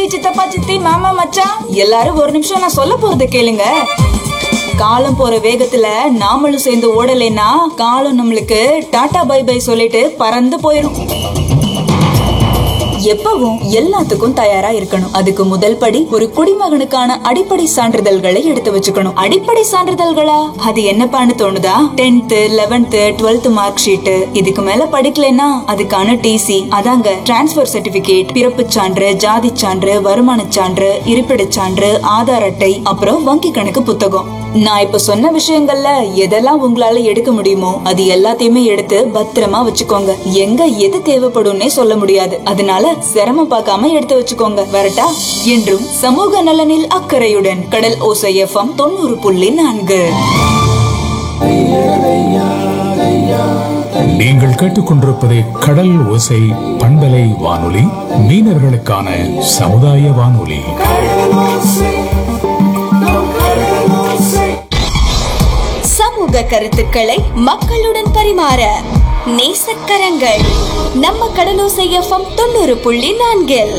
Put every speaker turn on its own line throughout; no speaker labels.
சித்தப்பா சித்தி மாமா மச்சான் எல்லாரும் ஒரு நிமிஷம் நான் சொல்ல போறத கேளுங்க காலம் போற வேகத்துல நாமளும் சேர்ந்து ஓடலைன்னா காலம் நம்மளுக்கு டாடா பை பை சொல்லிட்டு பறந்து போயிடும் எப்பவும் எல்லாத்துக்கும் தயாரா இருக்கணும் அதுக்கு முதல் படி ஒரு குடிமகனுக்கான அடிப்படை சான்றிதழ்களை எடுத்து வச்சுக்கணும் அடிப்படை சான்றிதழ்களா அது என்னப்பான்னு தோணுதா tenth eleventh twelfth mark sheet இதுக்கு மேல படிக்கலைன்னா அதுக்கான டிசி அதாங்க டிரான்ஸ்பர் சர்டிபிகேட் பிறப்பு சான்று ஜாதி சான்று வருமான சான்று இருப்பிடச் சான்று ஆதார் அட்டை அப்புறம் வங்கி கணக்கு புத்தகம் நான் இப்ப சொன்ன விஷயங்கள்ல எதெல்லாம் உங்களால எடுக்க முடியுமோ அது எல்லாத்தையுமே எடுத்து பத்திரமா வச்சுக்கோங்க எங்க எது தேவைப்படும்னே சொல்ல முடியாது அதனால சிரமம் பார்க்காம எடுத்து வச்சுக்கோங்க வரட்டா என்றும் சமூக நலனில் அக்கறையுடன் கடல் ஓசை எஃப்எம் தொண்ணூறு புள்ளி நான்கு
நீங்கள் கேட்டுக்கொண்டிருப்பது கடல் ஓசை பண்பலை வானொலி மீனவர்களுக்கான சமுதாய வானொலி
சமூக கருத்துக்களை மக்களுடன் பரிமாற நேசக்கரங்கள் நம்ம கடலோசை எஃப்எம் தொண்ணூறு புள்ளி நான்கில்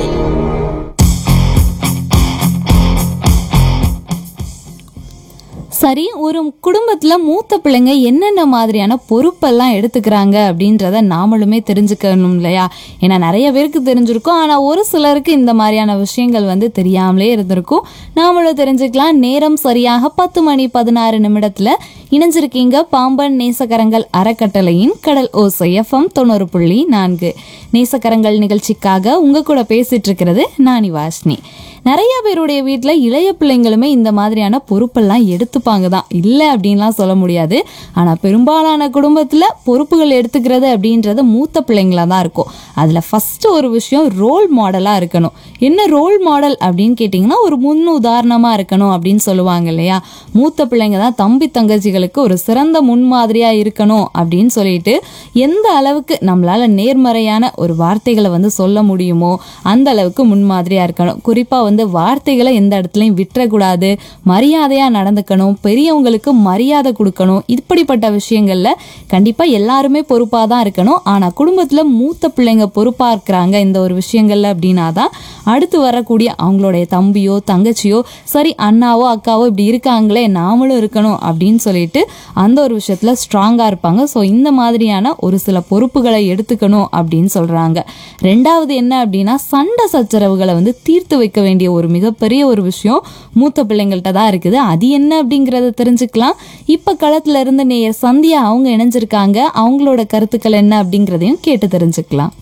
சரி ஒரு குடும்பத்துல மூத்த பிள்ளைங்க என்னென்ன மாதிரியான பொறுப்பெல்லாம் எடுத்துக்கிறாங்க அப்படின்றத நாமளுமே தெரிஞ்சுக்கணும் இல்லையா ஏன்னா நிறைய பேருக்கு தெரிஞ்சிருக்கும் ஆனா ஒரு சிலருக்கு இந்த மாதிரியான விஷயங்கள் வந்து தெரியாமலே இருந்திருக்கும் நாமளும் தெரிஞ்சுக்கலாம் நேரம் சரியாக பத்து மணி பதினாறு நிமிடத்துல இணைஞ்சிருக்கீங்க பாம்பன் நேசகரங்கள் அறக்கட்டளையின் கடல் ஓசை எஃப்எம் தொண்ணூறு புள்ளி நான்கு நேசக்கரங்கள் நிகழ்ச்சிக்காக உங்க கூட பேசிட்டு இருக்கிறது நானி வாஷ்னி நிறைய பேருடைய வீட்டில் இளைய பிள்ளைங்களுமே இந்த மாதிரியான பொறுப்பெல்லாம் எடுத்துப்பாங்க தான் இல்லை அப்படின்லாம் சொல்ல முடியாது ஆனால் பெரும்பாலான குடும்பத்தில் பொறுப்புகள் எடுத்துக்கிறது அப்படின்றது மூத்த பிள்ளைங்களா தான் இருக்கும் அதில் ஃபஸ்ட்டு ஒரு விஷயம் ரோல் மாடலாக இருக்கணும் என்ன ரோல் மாடல் அப்படின்னு கேட்டிங்கன்னா ஒரு முன் உதாரணமாக இருக்கணும் அப்படின்னு சொல்லுவாங்க இல்லையா மூத்த பிள்ளைங்க தான் தம்பி தங்கச்சிகளுக்கு ஒரு சிறந்த முன்மாதிரியாக இருக்கணும் அப்படின்னு சொல்லிட்டு எந்த அளவுக்கு நம்மளால நேர்மறையான ஒரு வார்த்தைகளை வந்து சொல்ல முடியுமோ அந்த அளவுக்கு முன்மாதிரியாக இருக்கணும் குறிப்பாக வந்து வார்த்தைகளை எந்த இடத்துலையும் விட்டுறக்கூடாது மரியாதையாக நடந்துக்கணும் பெரியவங்களுக்கு மரியாதை கொடுக்கணும் இப்படிப்பட்ட விஷயங்களில் கண்டிப்பாக எல்லாருமே பொறுப்பாக தான் இருக்கணும் ஆனால் குடும்பத்தில் மூத்த பிள்ளைங்க பொறுப்பாக இருக்கிறாங்க இந்த ஒரு விஷயங்கள்ல அப்படின்னா தான் அடுத்து வரக்கூடிய அவங்களுடைய தம்பியோ தங்கச்சியோ சரி அண்ணாவோ அக்காவோ இப்படி இருக்காங்களே நாமளும் இருக்கணும் அப்படின்னு சொல்லிட்டு அந்த ஒரு விஷயத்தில் ஸ்ட்ராங்காக இருப்பாங்க ஸோ இந்த மாதிரியான ஒரு சில பொறுப்புகளை எடுத்துக்கணும் அப்படின்னு சொல்கிறாங்க ரெண்டாவது என்ன அப்படின்னா சண்டை சச்சரவுகளை வந்து தீர்த்து வைக்க வேண்டிய ஒரு மிகப்பெரிய ஒரு விஷயம் மூத்த பிள்ளைங்கள்ட்ட தான் இருக்குது அது என்ன அப்படிங்கிறத தெரிஞ்சுக்கலாம் இப்போ களத்துல இருந்து நேயர் சந்தியா அவங்க இணைஞ்சிருக்காங்க அவங்களோட கருத்துக்கள் என்ன அப்படிங்கிறதையும் கேட்டு தெரிஞ்சுக்கலாம்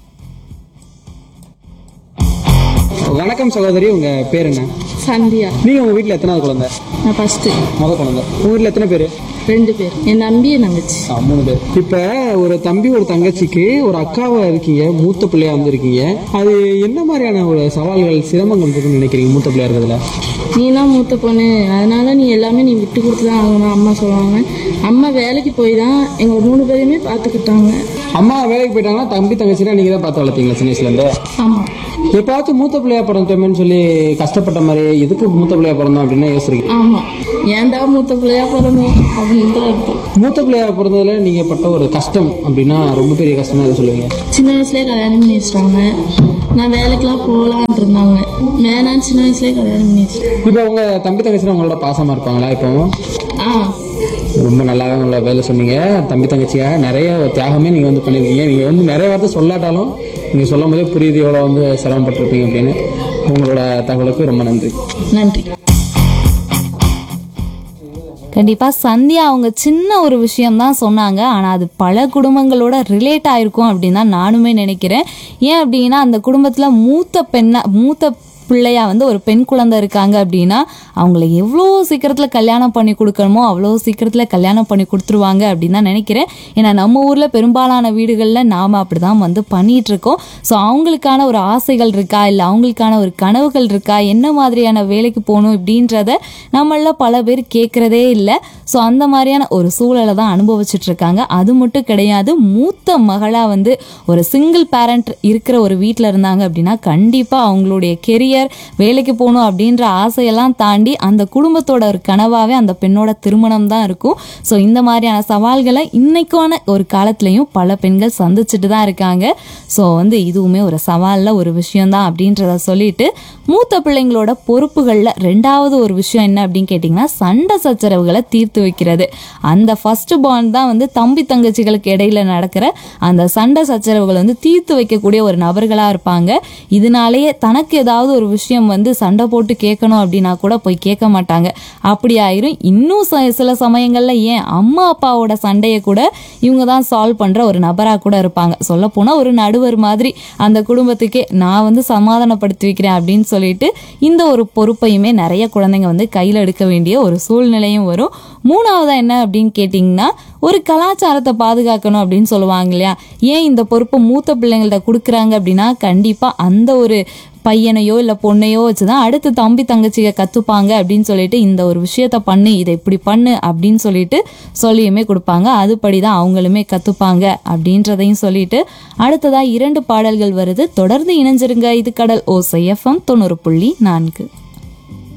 வணக்கம் சகோதரி உங்க பேர் என்ன
சந்தியா
நீங்க உங்க வீட்ல எத்தனாவது குழந்தை
நான் ஃபஸ்ட்டு
முத குழந்தை உங்க வீட்ல எத்தனை பேர்
ரெண்டு பேர் என் தம்பி என் தங்கச்சி
மூணு பேர் இப்ப ஒரு தம்பி ஒரு தங்கச்சிக்கு ஒரு அக்காவா இருக்கீங்க மூத்த பிள்ளையா வந்திருக்கீங்க அது என்ன மாதிரியான ஒரு சவால்கள் சிரமங்கள் இருக்குன்னு நினைக்கிறீங்க மூத்த பிள்ளையா இருக்கிறதுல
நீ தான் மூத்த பொண்ணு அதனால நீ எல்லாமே நீ விட்டு கொடுத்து தான் ஆகணும் அம்மா சொல்லுவாங்க அம்மா வேலைக்கு போய் தான் எங்கள் மூணு பேரையுமே பார்த்துக்கிட்டாங்க
அம்மா வேலைக்கு போயிட்டாங்கன்னா தம்பி தங்கச்சினா நீங்க தான் பார்த்து வளர்த்தீங்களா சின்ன வயசுல இருந்து
ஆமாம்
எப்பாச்சும் மூத்த பிள்ளையா பிறந்தோமேன்னு சொல்லி கஷ்டப்பட்ட மாதிரி எதுக்கு மூத்த பிள்ளையா பிறந்தோம் அப்படின்னு யோசிக்கிறீங்க
ஆமாம் ஏன்டா மூத்த பிள்ளையா பிறந்தோம் அப்படின்னு தான் இருக்கும்
மூத்த பிள்ளையா பிறந்ததுல நீங்க பட்ட ஒரு கஷ்டம் அப்படின்னா ரொம்ப பெரிய கஷ்டமா எதை சொல்லுவீங்க
சின்ன வயசுலேயே கல்யாணம் பண்ணி வச்சிட்டாங்க நான் வேலைக்கெலாம் போகலான் இருந்தாங்க வேணான்னு சின்ன வயசுலேயே கல்யாணம் பண்ணி வச்சிட்டேன்
இப்போ உங்க தம்பி தங்கச்சினா உங்களோட பாசமா இருப்பாங்களா இப்போ
ஆ
ரொம்ப நல்லாவே உங்களை வேலை சொன்னீங்க தம்பி தங்கச்சியாக நிறைய தியாகமே நீங்கள் வந்து பண்ணியிருக்கீங்க நீங்கள் வந்து நிறைய வார்த்தை சொல்லாட்டாலும் நீங்கள் சொல்லும் போதே புரியுது எவ்வளோ வந்து சிரமப்பட்டிருப்பீங்க அப்படின்னு உங்களோட தகவலுக்கு ரொம்ப நன்றி
நன்றி
கண்டிப்பா சந்தியா அவங்க சின்ன ஒரு விஷயம் தான் சொன்னாங்க ஆனா அது பல குடும்பங்களோட ரிலேட் ஆயிருக்கும் அப்படின்னு தான் நானுமே நினைக்கிறேன் ஏன் அப்படின்னா அந்த குடும்பத்துல மூத்த பெண்ணா மூத்த பிள்ளையா வந்து ஒரு பெண் குழந்தை இருக்காங்க அப்படின்னா அவங்கள எவ்வளோ சீக்கிரத்தில் கல்யாணம் பண்ணி கொடுக்கணுமோ அவ்வளோ சீக்கிரத்தில் கல்யாணம் பண்ணி கொடுத்துருவாங்க அப்படின்னு தான் நினைக்கிறேன் ஏன்னா நம்ம ஊரில் பெரும்பாலான வீடுகளில் நாம் அப்படி தான் வந்து பண்ணிட்டு இருக்கோம் ஸோ அவங்களுக்கான ஒரு ஆசைகள் இருக்கா இல்லை அவங்களுக்கான ஒரு கனவுகள் இருக்கா என்ன மாதிரியான வேலைக்கு போகணும் இப்படின்றத நம்மள பல பேர் கேட்குறதே இல்லை ஸோ அந்த மாதிரியான ஒரு சூழலை தான் அனுபவிச்சுட்டு இருக்காங்க அது மட்டும் கிடையாது மூத்த மகளாக வந்து ஒரு சிங்கிள் பேரண்ட் இருக்கிற ஒரு வீட்டில் இருந்தாங்க அப்படின்னா கண்டிப்பாக அவங்களுடைய கெரியர் கெரியர் வேலைக்கு போகணும் அப்படின்ற ஆசையெல்லாம் தாண்டி அந்த குடும்பத்தோட ஒரு கனவாவே அந்த பெண்ணோட திருமணம் தான் இருக்கும் ஸோ இந்த மாதிரியான சவால்களை இன்னைக்கான ஒரு காலத்துலயும் பல பெண்கள் சந்திச்சுட்டு தான் இருக்காங்க ஸோ வந்து இதுவுமே ஒரு சவாலில் ஒரு விஷயம்தான் அப்படின்றத சொல்லிட்டு மூத்த பிள்ளைங்களோட பொறுப்புகளில் ரெண்டாவது ஒரு விஷயம் என்ன அப்படின்னு கேட்டிங்கன்னா சண்டை சச்சரவுகளை தீர்த்து வைக்கிறது அந்த ஃபர்ஸ்ட் பாண்ட் தான் வந்து தம்பி தங்கச்சிகளுக்கு இடையில நடக்கிற அந்த சண்டை சச்சரவுகளை வந்து தீர்த்து வைக்கக்கூடிய ஒரு நபர்களாக இருப்பாங்க இதனாலேயே தனக்கு ஏதாவது ஒரு விஷயம் வந்து சண்டை போட்டு கேட்கணும் அப்படின்னா கூட போய் கேட்க மாட்டாங்க அப்படி ஆயிரும் இன்னும் ச- சில சமயங்களில் ஏன் அம்மா அப்பாவோட சண்டையை கூட இவங்க தான் சால்வ் பண்ணுற ஒரு நபராக கூட இருப்பாங்க சொல்ல போனால் ஒரு நடுவர் மாதிரி அந்த குடும்பத்துக்கே நான் வந்து சமாதானப்படுத்தி வைக்கிறேன் அப்படின்னு சொல்லிட்டு இந்த ஒரு பொறுப்பையுமே நிறைய குழந்தைங்க வந்து கையில் எடுக்க வேண்டிய ஒரு சூழ்நிலையும் வரும் மூணாவதா என்ன அப்படின்னு கேட்டிங்கன்னா ஒரு கலாச்சாரத்தை பாதுகாக்கணும் அப்படின்னு சொல்லுவாங்க இல்லையா ஏன் இந்த பொறுப்பை மூத்த பிள்ளைங்கள்ட்ட கொடுக்குறாங்க அப்படின்னா கண்டிப்பாக அந்த ஒரு பையனையோ இல்லை பொண்ணையோ வச்சு தான் அடுத்து தம்பி தங்கச்சிக கற்றுப்பாங்க அப்படின்னு சொல்லிட்டு இந்த ஒரு விஷயத்த பண்ணு இதை இப்படி பண்ணு அப்படின்னு சொல்லிட்டு சொல்லியுமே கொடுப்பாங்க அதுபடி தான் அவங்களுமே கற்றுப்பாங்க அப்படின்றதையும் சொல்லிட்டு அடுத்ததாக இரண்டு பாடல்கள் வருது தொடர்ந்து இணைஞ்சிருங்க இது கடல் ஓசை எஃப்எம் தொண்ணூறு புள்ளி நான்கு